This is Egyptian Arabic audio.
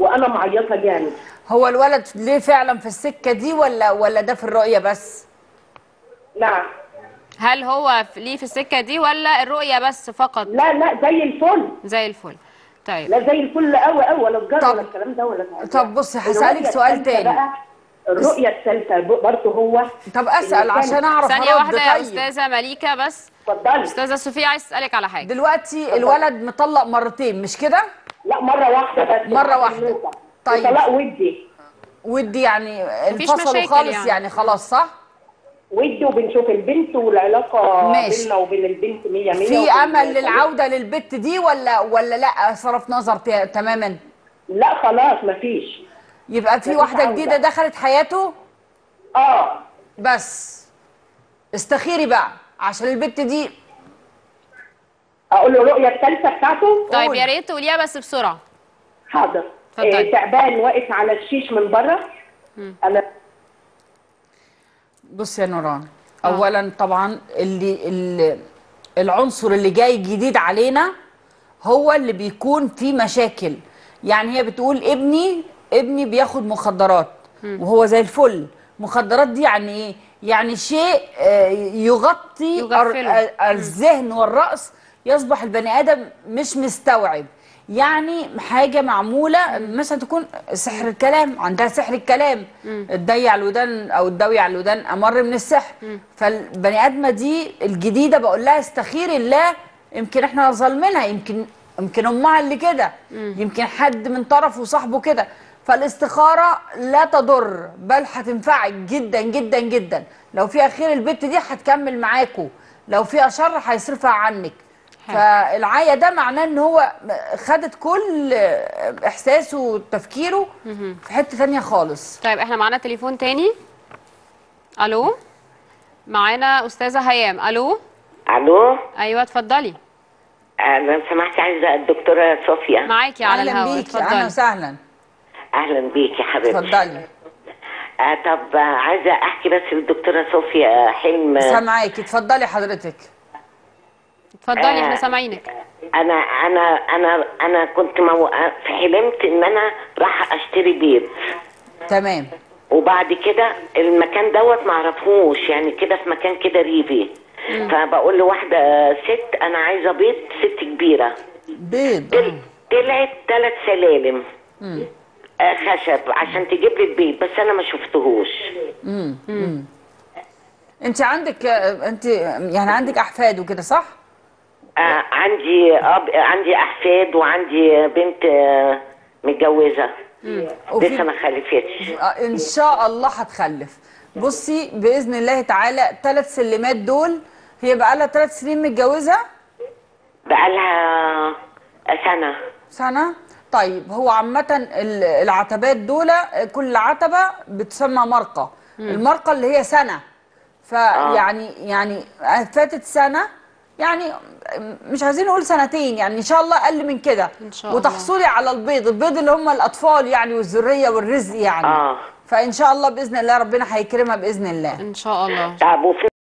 وانا معيطه جامد هو الولد ليه فعلا في السكه دي ولا ولا ده في الرؤيه بس نعم هل هو في- ليه في السكه دي ولا الرؤيه بس فقط لا لا زي الفل زي الفل طيب لا زي الفل قوي قوي ولا الجر طب- ولا الكلام ده ولا طب بصي، هسألك الرؤية سؤال الثالثة تاني. بقى الرؤيه الثالثه برضه هو طب اسال اللي عشان كان- اعرف ثانيه ارد واحده يا طيب استاذه مليكه بس اتفضلي استاذه صوفيا عايز اسالك على حاجه دلوقتي الولد مطلق مرتين مش كده لا مره واحده بس مرة واحدة. طيب. طيب طلاق ودي ودي يعني مفيش انفصلوا مشاكل خالص يعني. يعني خلاص صح ودي وبنشوف البنت والعلاقه ماشي. بيننا وبين البنت 100 100 في امل للعوده للبت دي ولا ولا لا صرف نظر ت- تماما لا خلاص مفيش يبقى في مفيش واحده عودة. جديده دخلت حياته اه بس استخيري بقى عشان البت دي اقول له الرؤيه الثالثه بتاعته طيب قول. يا ريت تقوليها بس بسرعه حاضر اتفضلي. إيه تعبان واقف على الشيش من بره انا بص يا نوران اولا طبعا اللي, اللي العنصر اللي جاي جديد علينا هو اللي بيكون فيه مشاكل يعني هي بتقول ابني ابني بياخد مخدرات وهو زي الفل مخدرات دي يعني ايه يعني شيء آه، يغطي يغفله. ال- الذهن والرأس يصبح البني آدم مش مستوعب يعني حاجة معمولة مثلا تكون سحر الكلام عندها سحر الكلام الدي على الودان أو الدوي على الودان أمر من السحر فالبني آدمة دي الجديدة بقول لها استخيري الله يمكن احنا ظالمينها يمكن يمكن أمها اللي كده يمكن حد من طرفه صاحبه كده فالاستخارة لا تضر بل هتنفعك جدا جدا جدا لو فيها خير البت دي هتكمل معاكوا لو فيها شر هيصرفها عنك حلو. فالعاية ده معناه ان هو خدت كل احساسه وتفكيره في حتة تانية خالص طيب احنا معانا تليفون تاني الو معانا استاذه هيام الو الو ايوه اتفضلي آه، لو سمحت عايزه الدكتوره صوفيا معاكي على اهلا الهواء بيكي اهلا اتفضلي وسهلا اهلا بيكي حبيبتي اتفضلي آه طب آه، عايزه احكي بس للدكتوره صوفيا آه، حلم آه، سامعاكي اتفضلي حضرتك اتفضلي آه. احنا سامعينك انا انا انا انا كنت مو... آه، في حلمت ان انا راح اشتري بيض تمام وبعد كده المكان دوت معرفوش يعني كده في مكان كده ريفي فبقول لواحده آه، ست انا عايزه بيض ست كبيره بيض طل- طلعت ثلاث سلالم آه، خشب عشان تجيب لي البيض بس انا ما شفتهوش انت عندك انت يعني عندك احفاد وكده صح آه عندي أب... عندي احفاد وعندي بنت آه متجوزه وفي- لسه ما خلفتش آه، ان شاء الله هتخلف بصي باذن الله تعالى ثلاث سلمات دول هي بقى لها ثلاث سنين متجوزه بقالها سنه سنه طيب هو عامه ال- العتبات دول كل عتبه بتسمى مرقه المرقه اللي هي سنه فيعني يعني فاتت سنه يعني مش عايزين نقول سنتين يعني ان شاء الله اقل من كده إن شاء الله. وتحصلي على البيض البيض اللي هم الاطفال يعني والذريه والرزق يعني آه. فان شاء الله باذن الله ربنا هيكرمها باذن الله ان شاء الله طب وفي